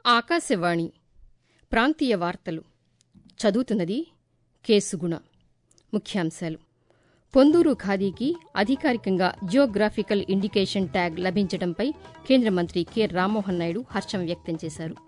ఆకాశవాణి ప్రాంతీయ వార్తలు చదువుతున్నది కేసుగుణ ముఖ్యాంశాలు పొందూరు ఖాదీకి అధికారికంగా జియోగ్రాఫికల్ ఇండికేషన్ ట్యాగ్ లభించడంపై కేంద్ర మంత్రి కె రామ్మోహన్ నాయుడు హర్షం వ్యక్తం చేశారు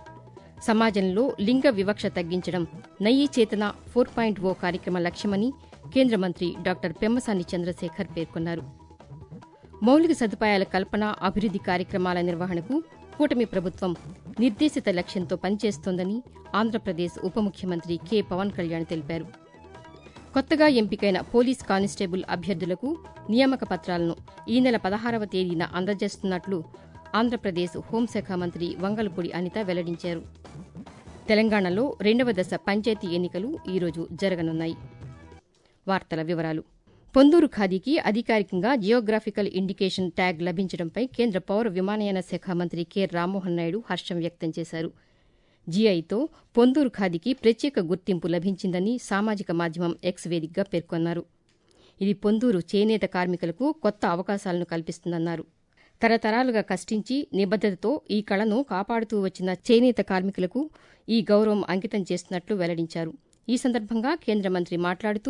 సమాజంలో లింగ వివక్ష తగ్గించడం నయీ చేతన ఫోర్ పాయింట్ ఓ కార్యక్రమ లక్ష్యమని కేంద్ర మంత్రి డాక్టర్ పెమ్మసాని చంద్రశేఖర్ పేర్కొన్నారు మౌలిక సదుపాయాల కల్పన అభివృద్ది కార్యక్రమాల నిర్వహణకు కూటమి ప్రభుత్వం నిర్దేశిత లక్ష్యంతో పనిచేస్తోందని ఆంధ్రప్రదేశ్ ఉప ముఖ్యమంత్రి కె పవన్ కళ్యాణ్ తెలిపారు కొత్తగా ఎంపికైన పోలీస్ కానిస్టేబుల్ అభ్యర్థులకు నియామక పత్రాలను ఈ నెల పదహారవ తేదీన అందజేస్తున్నట్లు ఆంధ్రప్రదేశ్ హోంశాఖ మంత్రి వంగలపూడి అనిత వెల్లడించారు తెలంగాణలో రెండవ దశ పంచాయతీ ఎన్నికలు ఈరోజు జరగనున్నాయి వార్తల వివరాలు పొందూరు ఖాదీకి అధికారికంగా జియోగ్రాఫికల్ ఇండికేషన్ ట్యాగ్ లభించడంపై కేంద్ర పౌర విమానయాన శాఖ మంత్రి కె రామ్మోహన్ నాయుడు హర్షం వ్యక్తం చేశారు జీఐతో పొందూరు ఖాదీకి ప్రత్యేక గుర్తింపు లభించిందని సామాజిక మాధ్యమం ఎక్స్ వేదికగా పేర్కొన్నారు ఇది పొందూరు చేనేత కార్మికులకు కొత్త అవకాశాలను కల్పిస్తుందన్నారు తరతరాలుగా కష్టించి నిబద్దతతో ఈ కళను కాపాడుతూ వచ్చిన చేనేత కార్మికులకు ఈ గౌరవం అంకితం చేస్తున్నట్లు వెల్లడించారు ఈ సందర్భంగా కేంద్ర మంత్రి మాట్లాడుతూ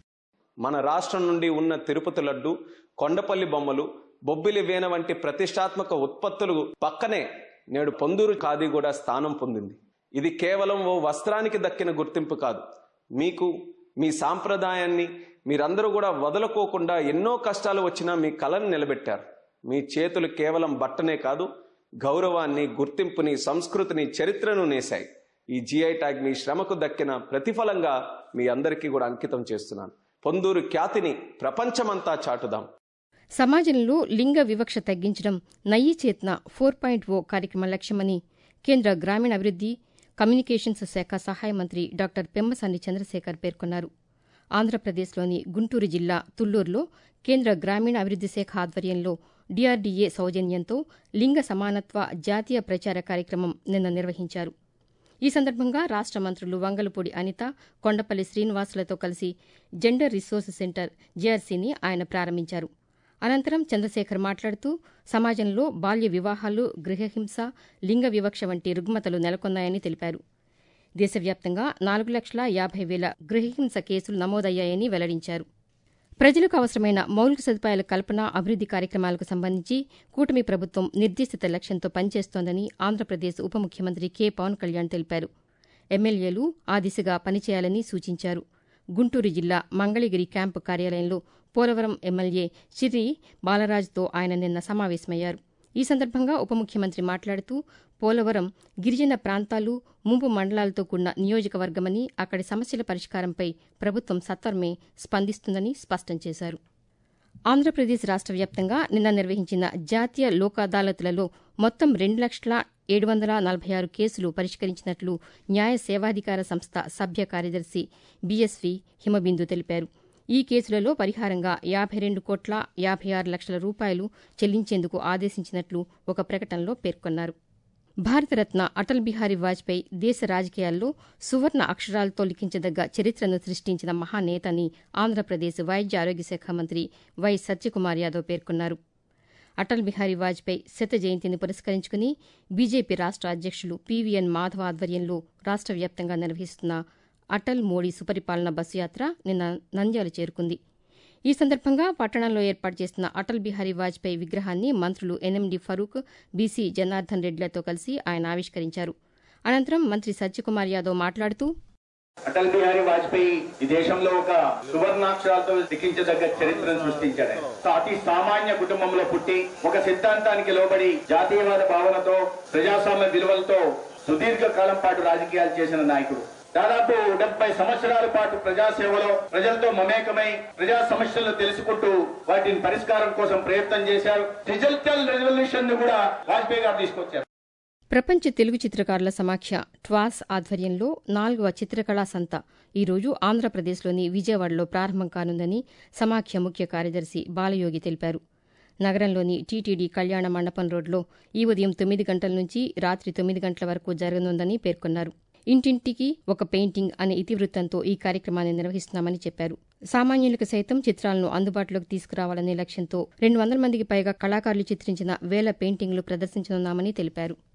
మన రాష్ట్రం నుండి ఉన్న తిరుపతి లడ్డు కొండపల్లి బొమ్మలు బొబ్బిలి వేన వంటి ప్రతిష్టాత్మక ఉత్పత్తులు పక్కనే నేడు పొందూరు ఖాదీ కూడా స్థానం పొందింది ఇది కేవలం ఓ వస్త్రానికి దక్కిన గుర్తింపు కాదు మీకు మీ సాంప్రదాయాన్ని మీరందరూ కూడా వదలుకోకుండా ఎన్నో కష్టాలు వచ్చినా మీ కళను నిలబెట్టారు మీ చేతులు కేవలం బట్టనే కాదు గౌరవాన్ని గుర్తింపుని సంస్కృతిని చరిత్రను నేశాయి ఈ జిఐ ట్యాగ్ మీ శ్రమకు దక్కిన ప్రతిఫలంగా మీ అందరికీ కూడా అంకితం చేస్తున్నాను పొందూరు ఖ్యాతిని ప్రపంచమంతా చాటుదాం సమాజంలో లింగ వివక్ష తగ్గించడం నయీ చేతన ఫోర్ పాయింట్ ఓ కార్యక్రమ లక్ష్యమని కేంద్ర గ్రామీణాభివృద్ది కమ్యూనికేషన్స్ శాఖ సహాయ మంత్రి డాక్టర్ పెమ్మసాని చంద్రశేఖర్ పేర్కొన్నారు ఆంధ్రప్రదేశ్లోని గుంటూరు జిల్లా తుళ్లూరులో కేంద్ర గ్రామీణాభివృద్ది శాఖ ఆధ్వర్యంలో డీఆర్డీఏ సౌజన్యంతో లింగ సమానత్వ జాతీయ ప్రచార కార్యక్రమం నిన్న నిర్వహించారు ఈ సందర్భంగా రాష్ట మంత్రులు వంగలపూడి అనిత కొండపల్లి శ్రీనివాసులతో కలిసి జెండర్ రిసోర్స్ సెంటర్ జేఆర్సీని ఆయన ప్రారంభించారు అనంతరం చంద్రశేఖర్ మాట్లాడుతూ సమాజంలో బాల్య వివాహాలు గృహహింస లింగ వివక్ష వంటి రుగ్మతలు నెలకొన్నాయని తెలిపారు దేశవ్యాప్తంగా నాలుగు లక్షల యాభై వేల గృహహింస కేసులు నమోదయ్యాయని వెల్లడించారు ప్రజలకు అవసరమైన మౌలిక సదుపాయాల కల్పన అభివృద్ది కార్యక్రమాలకు సంబంధించి కూటమి ప్రభుత్వం నిర్దేశిత లక్ష్యంతో పనిచేస్తోందని ఆంధ్రప్రదేశ్ ఉప ముఖ్యమంత్రి కె పవన్ కళ్యాణ్ తెలిపారు ఎమ్మెల్యేలు ఆ దిశగా పనిచేయాలని సూచించారు గుంటూరు జిల్లా మంగళగిరి క్యాంపు కార్యాలయంలో పోలవరం ఎమ్మెల్యే చిర్రి బాలరాజుతో ఆయన నిన్న సమావేశమయ్యారు ఈ సందర్భంగా ఉప ముఖ్యమంత్రి మాట్లాడుతూ పోలవరం గిరిజన ప్రాంతాలు ముంపు మండలాలతో కూడిన నియోజకవర్గమని అక్కడి సమస్యల పరిష్కారంపై ప్రభుత్వం సత్వరమే స్పందిస్తుందని స్పష్టం చేశారు ఆంధ్రప్రదేశ్ రాష్ట వ్యాప్తంగా నిన్న నిర్వహించిన జాతీయ లోక్ అదాలత్లలో మొత్తం రెండు లక్షల ఏడు వందల నలభై ఆరు కేసులు పరిష్కరించినట్లు న్యాయ సేవాధికార సంస్థ సభ్య కార్యదర్శి బీఎస్వీ హిమబిందు తెలిపారు ఈ కేసులలో పరిహారంగా యాభై రెండు కోట్ల యాభై ఆరు లక్షల రూపాయలు చెల్లించేందుకు ఆదేశించినట్లు ఒక ప్రకటనలో పేర్కొన్నారు భారతరత్న అటల్ బిహారీ వాజ్పేయి దేశ రాజకీయాల్లో సువర్ణ అక్షరాలతో లిఖించదగ్గ చరిత్రను సృష్టించిన మహానేతని ఆంధ్రప్రదేశ్ వైద్య ఆరోగ్య శాఖ మంత్రి వై సత్యకుమార్ యాదవ్ పేర్కొన్నారు అటల్ బిహారీ వాజ్పేయి శత జయంతిని పురస్కరించుకుని బీజేపీ రాష్ట అధ్యక్షులు పీవీఎన్ మాధవ్ ఆధ్వర్యంలో రాష్ట వ్యాప్తంగా నిర్వహిస్తున్న అటల్ మోడీ సుపరిపాలన బస్సు యాత్ర నిన్న నంద్యాల చేరుకుంది ఈ సందర్భంగా పట్టణంలో ఏర్పాటు చేసిన అటల్ బిహారీ వాజ్పేయి విగ్రహాన్ని మంత్రులు ఎన్ఎండి ఫరూక్ బీసీ జనార్దన్ రెడ్డిలతో కలిసి ఆయన ఆవిష్కరించారు అనంతరం మంత్రి సత్యకుమార్ యాదవ్ మాట్లాడుతూ అటల్ బిహారీ వాజ్పేయి ఈ దేశంలో ఒక సువర్ణాక్షరాలతో లిఖించదగ్గ చరిత్రను సృష్టించాడు ఆయన. అతి సామాన్య కుటుంబంలో పుట్టి ఒక సిద్ధాంతానికి లోబడి జాతీయవాద భావనతో ప్రజాస్వామ్య విలువలతో సుదీర్ఘ కాలం పాటు రాజకీయాలు చేసిన నాయకుడు దాదాపు డెబ్బై సంవత్సరాల పాటు ప్రజాసేవలో ప్రజలతో మమేకమై ప్రజా సమస్యలను తెలుసుకుంటూ వాటిని పరిష్కారం కోసం ప్రయత్నం చేశారు డిజిటల్ రెవల్యూషన్ ను కూడా వాజ్పేయి గారు తీసుకొచ్చారు ప్రపంచ తెలుగు చిత్రకారుల సమాఖ్య ట్వాస్ ఆధ్వర్యంలో నాలుగవ చిత్రకళా సంత ఈరోజు ఆంధ్రప్రదేశ్లోని విజయవాడలో ప్రారంభం కానుందని సమాఖ్య ముఖ్య కార్యదర్శి బాలయోగి తెలిపారు నగరంలోని టీటీడీ కళ్యాణ మండపం రోడ్లో ఈ ఉదయం తొమ్మిది గంటల నుంచి రాత్రి తొమ్మిది గంటల వరకు జరగనుందని పేర్కొన్నారు ఇంటింటికి ఒక పెయింటింగ్ అనే ఇతివృత్తంతో ఈ కార్యక్రమాన్ని నిర్వహిస్తున్నామని చెప్పారు సామాన్యులకు సైతం చిత్రాలను అందుబాటులోకి తీసుకురావాలనే లక్ష్యంతో రెండు వందల మందికి పైగా కళాకారులు చిత్రించిన వేల పెయింటింగ్లు ప్రదర్శించనున్నామని తెలిపారు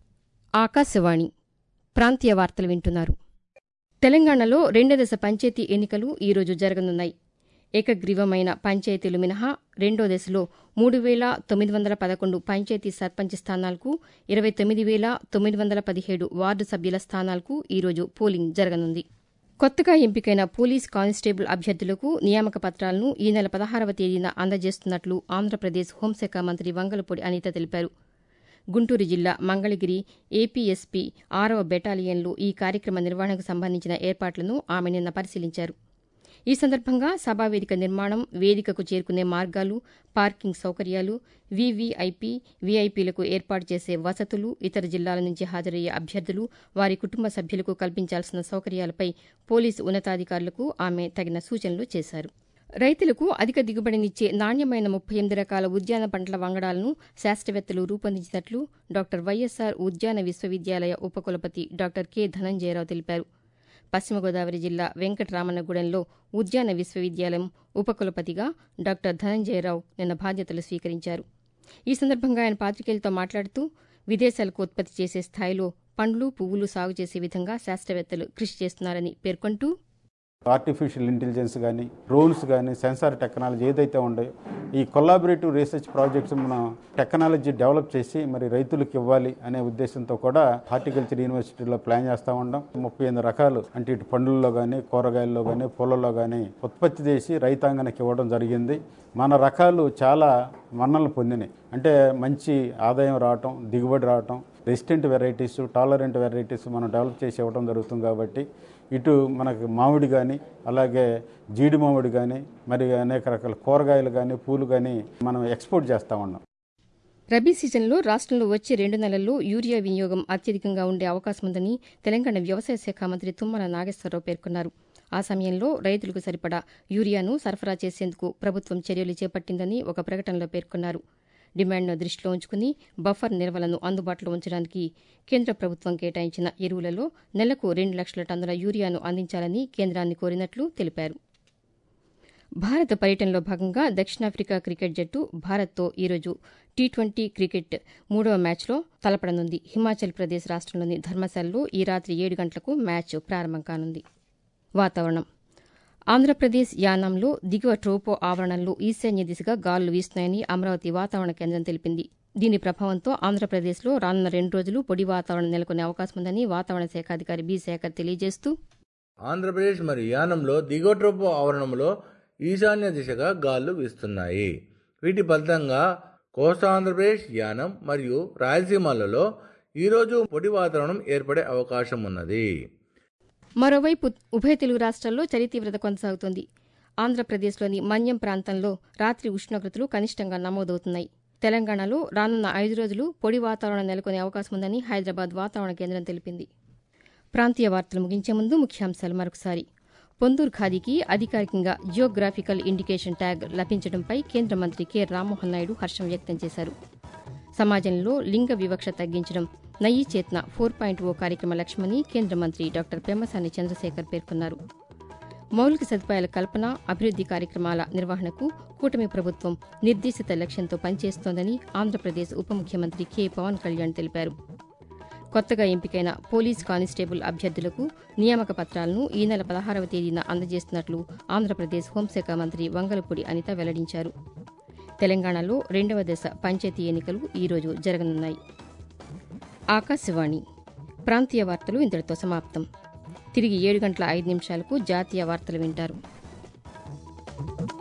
ఆకాశవాణి ప్రాంతీయ వార్తలు వింటున్నారు తెలంగాణలో రెండో దశ పంచాయతీ ఎన్నికలు ఈరోజు జరగనున్నాయి ఏకగ్రీవమైన పంచాయతీలు మినహా రెండో దశలో మూడు వేల తొమ్మిది వందల పదకొండు పంచాయతీ సర్పంచ్ స్థానాలకు ఇరవై తొమ్మిది వేల తొమ్మిది వందల పదిహేడు వార్డు సభ్యుల స్థానాలకు ఈరోజు పోలింగ్ జరగనుంది కొత్తగా ఎంపికైన పోలీస్ కానిస్టేబుల్ అభ్యర్థులకు నియామక పత్రాలను ఈ నెల పదహారవ తేదీన అందజేస్తున్నట్లు ఆంధ్రప్రదేశ్ హోంశాఖ మంత్రి వంగలపూడి అనిత తెలిపారు గుంటూరు జిల్లా మంగళగిరి ఏపీఎస్పీ ఆరవ బెటాలియన్లో ఈ కార్యక్రమ నిర్వహణకు సంబంధించిన ఏర్పాట్లను ఆమె నిన్న పరిశీలించారు ఈ సందర్భంగా సభావేదిక నిర్మాణం వేదికకు చేరుకునే మార్గాలు పార్కింగ్ సౌకర్యాలు వీవీఐపీ వీఐపీలకు ఏర్పాటు చేసే వసతులు ఇతర జిల్లాల నుంచి హాజరయ్యే అభ్యర్థులు వారి కుటుంబ సభ్యులకు కల్పించాల్సిన సౌకర్యాలపై పోలీసు ఉన్నతాధికారులకు ఆమె తగిన సూచనలు చేశారు రైతులకు అధిక దిగుబడినిచ్చే నాణ్యమైన ముప్పై ఎనిమిది రకాల ఉద్యాన పంటల వంగడాలను శాస్త్రవేత్తలు రూపొందించినట్లు డాక్టర్ వైఎస్సార్ ఉద్యాన విశ్వవిద్యాలయ ఉపకులపతి డాక్టర్ కె ధనంజయరావు తెలిపారు పశ్చిమ గోదావరి జిల్లా వెంకటరామన్నగూడెంలో ఉద్యాన విశ్వవిద్యాలయం ఉపకులపతిగా డాక్టర్ ధనంజయరావు నిన్న బాధ్యతలు స్వీకరించారు ఈ సందర్భంగా ఆయన పాతికేయులతో మాట్లాడుతూ విదేశాలకు ఉత్పత్తి చేసే స్థాయిలో పండ్లు పువ్వులు సాగు చేసే విధంగా శాస్త్రవేత్తలు కృషి చేస్తున్నారని పేర్కొంటూ ఆర్టిఫిషియల్ ఇంటెలిజెన్స్ కానీ డ్రోన్స్ కానీ సెన్సార్ టెక్నాలజీ ఏదైతే ఉన్నాయో ఈ కొలాబరేటివ్ రీసెర్చ్ ప్రాజెక్ట్స్ మనం టెక్నాలజీ డెవలప్ చేసి మరి రైతులకు ఇవ్వాలి అనే ఉద్దేశంతో కూడా హార్టికల్చర్ యూనివర్సిటీలో ప్లాన్ చేస్తూ ఉన్నాం ముప్పై ఎనిమిది రకాలు అంటే ఇటు పండ్లలో కానీ కూరగాయల్లో కానీ పూలలో కానీ ఉత్పత్తి చేసి రైతాంగానికి ఇవ్వడం జరిగింది మన రకాలు చాలా మన్నలు పొందినాయి అంటే మంచి ఆదాయం రావటం దిగుబడి రావటం రెసిస్టెంట్ వెరైటీస్ టాలరెంట్ వెరైటీస్ మనం డెవలప్ చేసి ఇవ్వడం జరుగుతుంది కాబట్టి ఇటు మనకి మామిడి కానీ అలాగే జీడి మామిడి కానీ మరి అనేక రకాల కూరగాయలు కానీ పూలు కానీ మనం ఎక్స్పోర్ట్ చేస్తూ ఉన్నాం రబీ సీజన్లో రాష్ట్రంలో వచ్చే రెండు నెలల్లో యూరియా వినియోగం అత్యధికంగా ఉండే అవకాశం ఉందని తెలంగాణ వ్యవసాయ శాఖ మంత్రి తుమ్మల నాగేశ్వరరావు పేర్కొన్నారు ఆ సమయంలో రైతులకు సరిపడా యూరియాను సరఫరా చేసేందుకు ప్రభుత్వం చర్యలు చేపట్టిందని ఒక ప్రకటనలో పేర్కొన్నారు డిమాండ్ను దృష్టిలో ఉంచుకుని బఫర్ నిల్వలను అందుబాటులో ఉంచడానికి కేంద్ర ప్రభుత్వం కేటాయించిన ఎరువులలో నెలకు రెండు లక్షల టన్నుల యూరియాను అందించాలని కేంద్రాన్ని కోరినట్లు తెలిపారు భారత పర్యటనలో భాగంగా దక్షిణాఫ్రికా క్రికెట్ జట్టు భారత్తో ఈరోజు టీ ట్వంటీ క్రికెట్ మూడవ మ్యాచ్లో తలపడనుంది హిమాచల్ ప్రదేశ్ రాష్ట్రంలోని ధర్మశాలలో ఈ రాత్రి ఏడు గంటలకు మ్యాచ్ ప్రారంభం కానుంది వాతావరణం ఆంధ్రప్రదేశ్ యానాంలో దిగువ ట్రోపో ఆవరణంలో ఈశాన్య దిశగా గాలులు వీస్తున్నాయని అమరావతి వాతావరణ కేంద్రం తెలిపింది దీని ప్రభావంతో ఆంధ్రప్రదేశ్లో రానున్న రెండు రోజులు పొడి వాతావరణం నెలకొనే అవకాశం ఉందని వాతావరణ శాఖ అధికారి బి శేఖర్ తెలియజేస్తూ ఆంధ్రప్రదేశ్ మరియు యానంలో దిగువ ట్రోపు ఆవరణంలో ఈశాన్య దిశగా గాలులు వీస్తున్నాయి వీటి ఫలితంగా కోస్తా ఆంధ్రప్రదేశ్ యానం మరియు రాయలసీమలలో ఈరోజు పొడి వాతావరణం ఏర్పడే అవకాశం ఉన్నది మరోవైపు ఉభయ తెలుగు రాష్ట్రాల్లో చలి తీవ్రత కొనసాగుతోంది ఆంధ్రప్రదేశ్లోని మన్యం ప్రాంతంలో రాత్రి ఉష్ణోగ్రతలు కనిష్టంగా నమోదవుతున్నాయి తెలంగాణలో రానున్న ఐదు రోజులు పొడి వాతావరణం నెలకొనే అవకాశం ఉందని హైదరాబాద్ వాతావరణ కేంద్రం తెలిపింది ప్రాంతీయ వార్తలు ముగించే ముందు ముఖ్యాంశాలు మరొకసారి పొందూరు ఖాదీకి అధికారికంగా జియోగ్రాఫికల్ ఇండికేషన్ ట్యాగ్ లభించడంపై కేంద్ర మంత్రి కె రామ్మోహన్ నాయుడు హర్షం వ్యక్తం చేశారు సమాజంలో లింగ వివక్ష తగ్గించడం నయ్యి చేతన ఫోర్ పాయింట్ ఓ కార్యక్రమ లక్ష్యమని కేంద్ర మంత్రి డాక్టర్ పెమ్మసాని చంద్రశేఖర్ పేర్కొన్నారు మౌలిక సదుపాయాల కల్పన అభివృద్ది కార్యక్రమాల నిర్వహణకు కూటమి ప్రభుత్వం నిర్దేశిత లక్ష్యంతో పనిచేస్తోందని ఆంధ్రప్రదేశ్ ఉప ముఖ్యమంత్రి కె పవన్ కళ్యాణ్ తెలిపారు కొత్తగా ఎంపికైన పోలీస్ కానిస్టేబుల్ అభ్యర్థులకు నియామక పత్రాలను ఈ నెల పదహారవ తేదీన అందజేస్తున్నట్లు ఆంధ్రప్రదేశ్ హోంశాఖ మంత్రి వంగలపూడి అనిత వెల్లడించారు తెలంగాణలో రెండవ దశ పంచాయతీ ఎన్నికలు ఈరోజు జరగనున్నాయి ఆకాశవాణి ప్రాంతీయ వార్తలు ఇంతటితో సమాప్తం తిరిగి ఏడు గంటల ఐదు నిమిషాలకు జాతీయ వార్తలు వింటారు